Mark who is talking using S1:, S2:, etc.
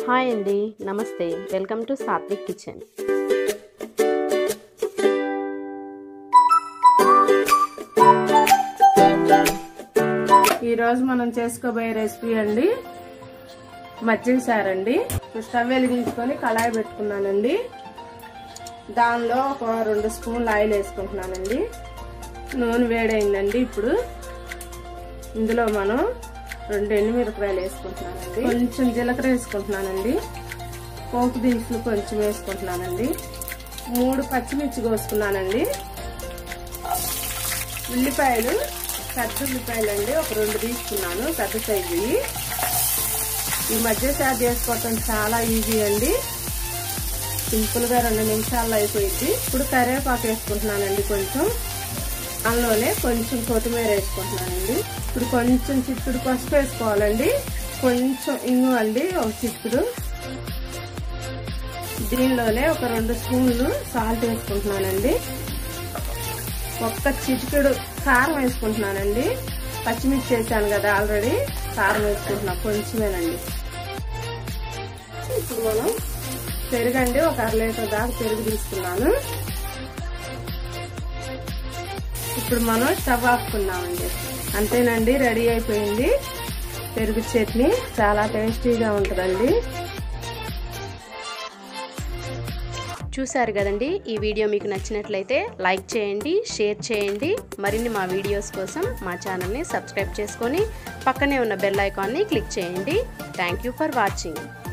S1: hi అండి నమస్తే welcome to Satvik kitchen
S2: ఈరోజు మనం చేసుకోబోయే రెసిపీ అండి మజ్జిగ సార్ అండి ఇప్పుడు స్టవ్ వెలిగించుకొని కళాయి పెట్టుకున్నానండి దానిలో ఒక రెండు స్పూన్లు ఆయిల్ వేసుకుంటున్నానండి నూనె వేడైందండి ఇప్పుడు ఇందులో మనం రెండు ఎండుమిరపకాయలు వేసుకుంటున్నానండి కొంచెం జీలకర్ర వేసుకుంటున్నానండి పోపు దినుసులు కొంచెం వేసుకుంటున్నానండి మూడు పచ్చిమిర్చి కోసుకున్నానండి ఉల్లిపాయలు పెద్ద ఉల్లిపాయలు అండి ఒక రెండు తీసుకున్నాను పెద్ద సైజు ఈ మధ్య సార్ చేసుకోవటం చాలా ఈజీ అండి సింపుల్ గా రెండు నిమిషాల్లో అయిపోయింది ఇప్పుడు కరివేపాకు వేసుకుంటున్నానండి కొంచెం అందులోనే కొంచెం కొత్తిమీర వేసుకుంటున్నానండి ఇప్పుడు కొంచెం చిక్కుడు పసుపు వేసుకోవాలండి కొంచెం ఇంగు అండి ఒక చిక్కుడు దీనిలోనే ఒక రెండు స్పూన్లు సాల్ట్ వేసుకుంటున్నానండి ఒక్క చిటికెడు కారం వేసుకుంటున్నానండి పచ్చిమిర్చి వేసాను కదా ఆల్రెడీ కారం వేసుకుంటున్నా కొంచెమేనండి ఇప్పుడు మనం పెరుగండి ఒక అర లీటర్ దాకా పెరుగు తీసుకున్నాను ఇప్పుడు మనం స్టవ్ ఆపుకున్నామండి అంతేనండి రెడీ అయిపోయింది పెరుగు చట్నీ చాలా టేస్టీగా ఉంటుందండి
S1: చూశారు కదండి ఈ వీడియో మీకు నచ్చినట్లయితే లైక్ చేయండి షేర్ చేయండి మరిన్ని మా వీడియోస్ కోసం మా ఛానల్ని సబ్స్క్రైబ్ చేసుకొని పక్కనే ఉన్న బెల్ ఐకాన్ని క్లిక్ చేయండి థ్యాంక్ యూ ఫర్ వాచింగ్